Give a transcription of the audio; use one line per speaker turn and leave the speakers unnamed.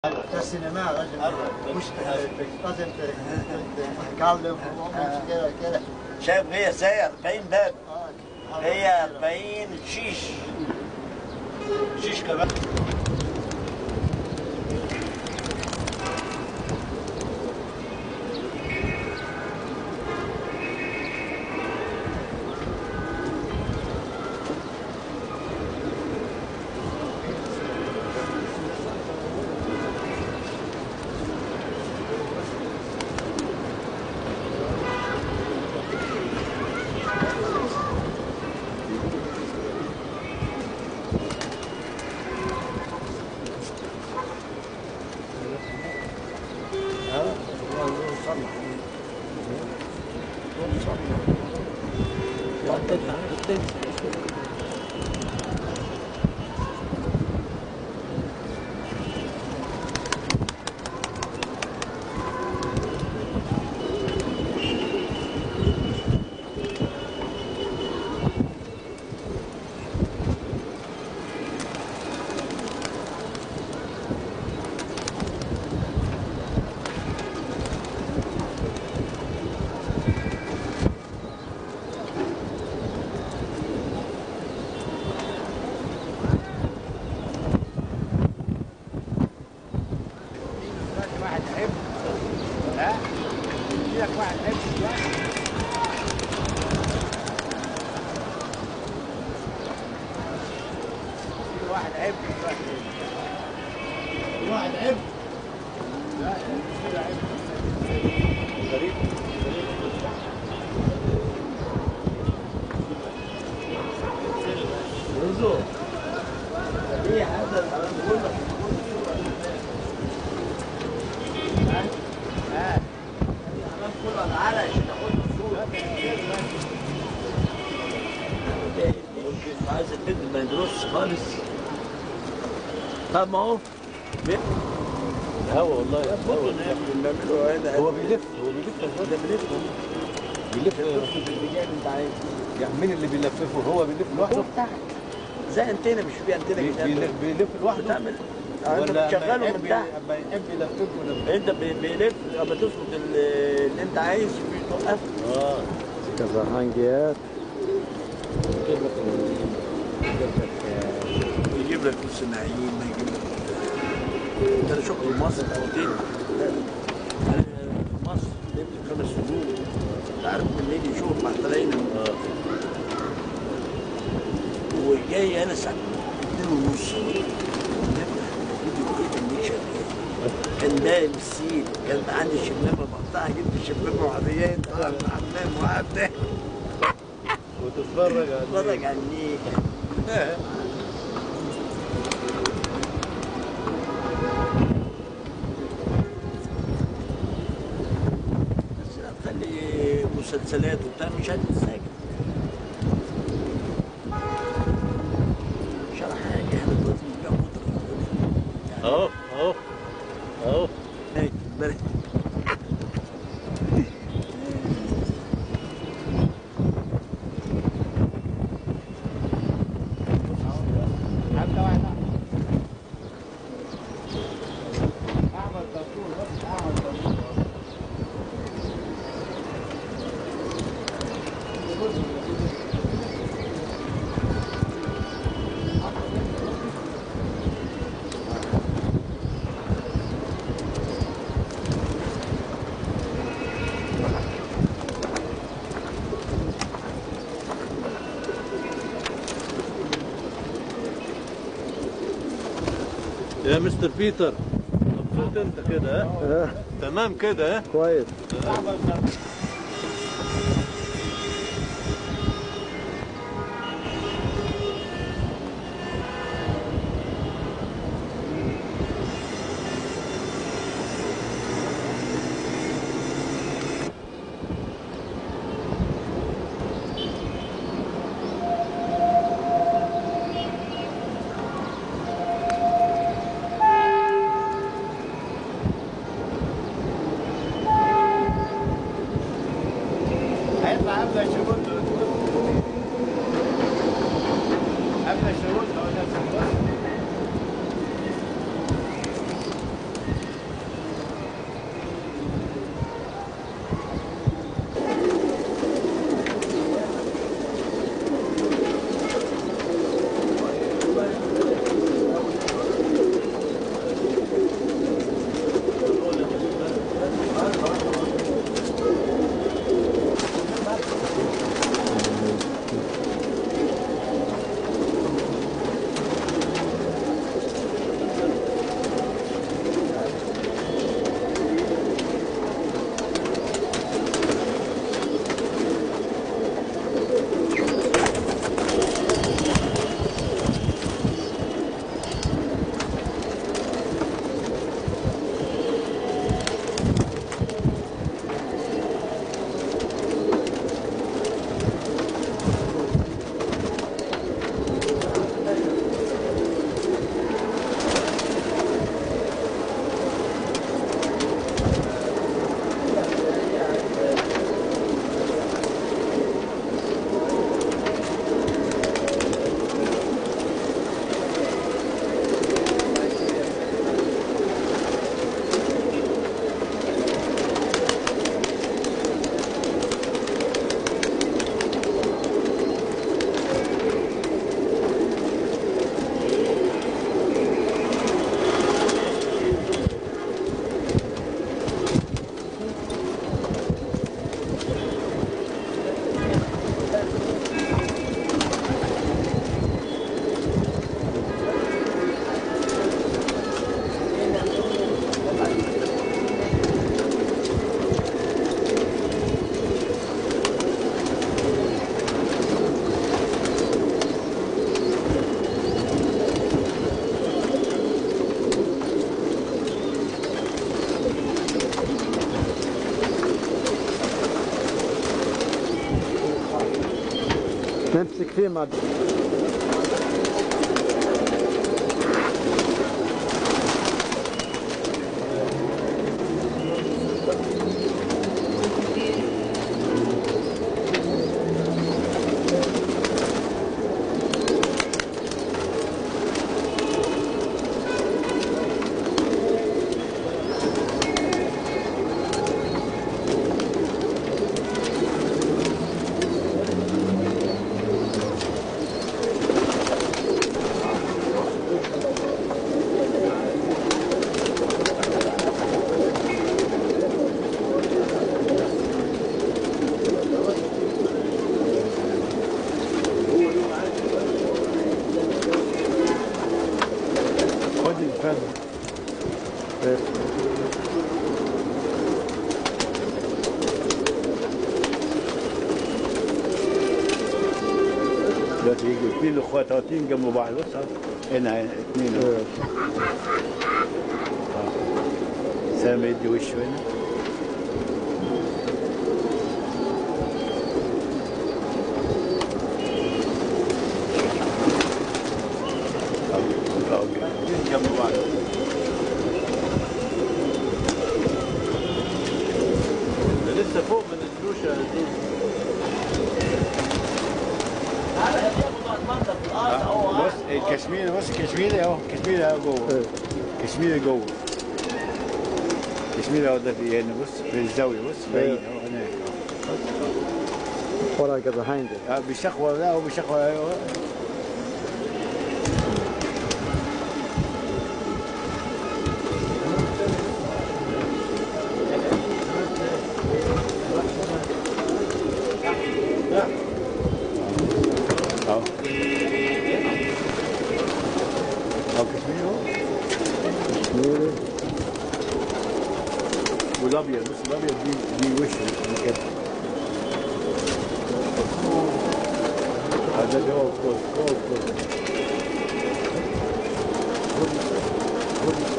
ده السينما لازم مش لازم تتكلم ومش كده كده
شايف هي ساعة 40 باب
آه.
هي 40 شيش شيش كمان
واحد عيب ها يجي لك واحد عيب دلوقتي يجي واحد عيب دلوقتي
واحد عيب
لا يجي عيب
غريب
رزق ايه هذا الكلام كله
ها
الكلام كله تعالى عشان تاخد الصورة عايز البنت ما يدرسش خالص طب ما هو
هوا والله
بكره بنعمله هنا
هو بيلف هو بيلف
ده بنلف
بيلف
اللي جاي انت عايز
يعني مين اللي بيلففه هو بيلف لوحده
زي انتنا مش في انتنا
بي-
كده
بيلف بيلف لوحده
بتعمل انت
ولا
بتشغله
أما
من
يحب-
تحت
اما يحب يلففه ده
انت بي- بيلف اما تظبط ال- اللي انت عايز بتوقف
اه
كزهانجيات
يجيب لك فلوس النعيم ما يجيب لك انت شغل مصر اوتيل انا مصر لعبت خمس سنين انت عارف بالليل يشوف مع طالعين وجاي انا الساعه 2 ونص كان نايم السيل كان عندي شمامه مقطعه جبت شمامه وعربيات طلع من الحمام وقعدت
وتتفرج على
اتفرج على النيل بس لا تخلي مسلسلات وبتاع مش هتتساكت مش على حاجه احنا دلوقتي بنبيع مطرح
اهو اهو اهو
هاي بلد
حتى واحد اعمل دكتور بس اعمل دكتور
يا مستر بيتر مبسوط انت كده ها تمام كده ها
كويس نمسك فيه مع
خد الفن دلوقتي يجوا اثنين اخوات واقفين جنب بعض بص أهو. هنا اثنين أهو. سامي يدي وشه هنا أهو. أهو. جنب بعض
ده لسه فوق من الجوش يا زوز
بص الكشمير بص الكشمير اهو الكشمير اهو جوه كشمير جوه كشمير اهو ده في هنا بص في الزاويه بص بعيد اهو هناك
Hold on, get behind it.
اه بيشخور لا هو بيشخور ايوه اهو اهو كشمير اهو
Really?
والابيض بص الابيض دي دي وشه دي كده هذا جوه فوق فوق فوق